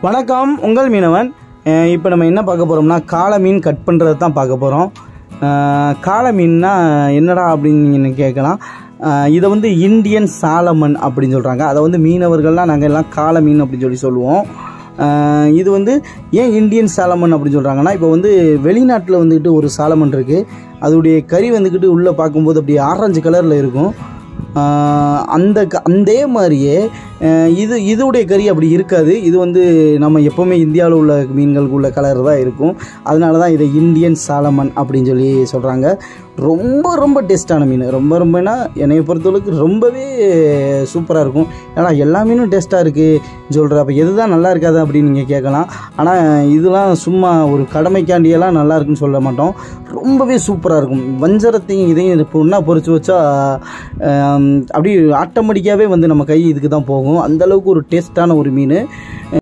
வணக்கம் உங்கள் மீனவன் இப்போ நம்ம என்ன பார்க்க போகிறோம்னா காளை மீன் கட் பண்ணுறது தான் பார்க்க போகிறோம் காளை மீன்னா என்னடா அப்படின்னு நீங்கள் கேட்கலாம் அஹ் இதை வந்து இந்தியன் சாலமன் அப்படின்னு சொல்கிறாங்க அதை வந்து மீனவர்கள்லாம் நாங்கள் எல்லாம் காளை மீன் அப்படின்னு சொல்லி சொல்லுவோம் அஹ் இது வந்து ஏன் இந்தியன் சாலமன் அப்படின்னு சொல்கிறாங்கன்னா இப்போ வந்து வெளிநாட்டில் வந்துக்கிட்டு ஒரு சாலமன் இருக்குது அதோடைய கறி வந்துக்கிட்டு உள்ளே பார்க்கும்போது அப்படி ஆரஞ்சு கலரில் இருக்கும் ஆஹ் அந்த க அதே மாதிரியே ஆஹ் இது இதோடைய கறி அப்படி இருக்காது இது வந்து நம்ம எப்போவுமே இந்தியாவில் உள்ள மீன்களுக்கு உள்ள கலர் தான் இருக்கும் அதனால தான் இதை இந்தியன் சாலமன் அப்படின்னு சொல்லி சொல்கிறாங்க ரொம்ப ரொம்ப டேஸ்ட்டான மீன் ரொம்ப ரொம்பனா என்னைய பொறுத்தளவுக்கு ரொம்பவே சூப்பராக இருக்கும் ஏன்னா எல்லா மீனும் டேஸ்ட்டாக இருக்குது சொல்கிற அப்போ எது தான் நல்லா இருக்காது அப்படின்னு நீங்கள் கேட்கலாம் ஆனால் இதெல்லாம் சும்மா ஒரு கடமைக்காண்டியெல்லாம் நல்லா இருக்குன்னு சொல்ல மாட்டோம் ரொம்பவே சூப்பராக இருக்கும் வஞ்சரத்தையும் இதையும் இது ஒன்றா பொறிச்சு வச்சா ஆம், அப்படியே ஆட்டோமேட்டிக்காகவே வந்து நம்ம கை இதுக்கு தான் போகும் அந்தளவுக்கு ஒரு டேஸ்ட்டான ஒரு மீன்